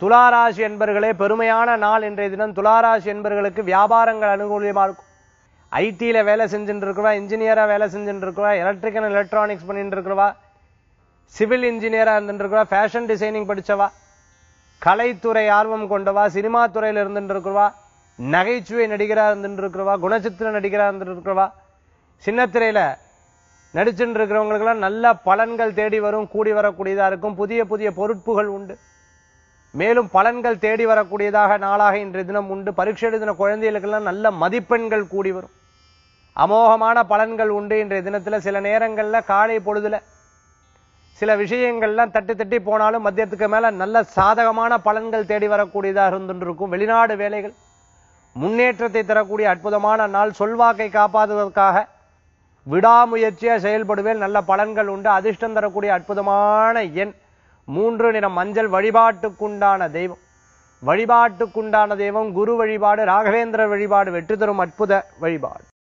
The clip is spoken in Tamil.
துளாராசி என்பர்களே பெருமையான நாள் இன்றைய தினம் துளாராசி என்பர்களுக்கு வியாபாரங்கள் அனுகூலியமா இருக்கும் ஐடியில வேலை செஞ்சுட்டு இருக்கிறவா இன்ஜினியரா வேலை செஞ்சுட்டு இருக்கிறவா எலக்ட்ரிக்கல் எலக்ட்ரானிக்ஸ் பண்ணிட்டு இருக்கிறவா சிவில் இன்ஜினியரா இருந்துட்டு இருக்கிறவா ஃபேஷன் டிசைனிங் படிச்சவா கலைத்துறை ஆர்வம் கொண்டவா சினிமா துறையில இருந்துட்டு இருக்கிறவா நகைச்சுவை நடிகரா இருந்துட்டு இருக்கிறவா குணச்சித்திர நடிகரா இருந்துட்டு இருக்கிறவா சின்னத்திரையில நடிச்சுட்டு இருக்கிறவங்களுக்கெல்லாம் நல்ல பலன்கள் தேடி வரும் கூடி வரக்கூடியதா இருக்கும் புதிய புதிய பொறுப்புகள் உண்டு மேலும் பலன்கள் தேடி வரக்கூடியதாக நாளாக இன்றைய தினம் உண்டு பரீட்சை எழுதின குழந்தைகளுக்கெல்லாம் நல்ல மதிப்பெண்கள் கூடி வரும் அமோகமான பலன்கள் உண்டு இன்றைய தினத்துல சில நேரங்கள்ல காலை பொழுதுல சில விஷயங்கள்லாம் தட்டி தட்டி போனாலும் மத்தியத்துக்கு மேல நல்ல சாதகமான பலன்கள் தேடி வரக்கூடியதாக இருந்துருக்கும் வெளிநாடு வேலைகள் முன்னேற்றத்தை தரக்கூடிய அற்புதமான நாள் சொல்வாக்கை காப்பாற்றுவதற்காக விடாமுயற்சியா செயல்படுவேல் நல்ல பலன்கள் உண்டு அதிர்ஷ்டம் தரக்கூடிய அற்புதமான எண் மூன்று நிறம் மஞ்சள் வழிபாட்டுக்குண்டான தெய்வம் வழிபாட்டுக்குண்டான தெய்வம் குரு வழிபாடு ராகவேந்திர வழிபாடு வெற்றி தரும் அற்புத வழிபாடு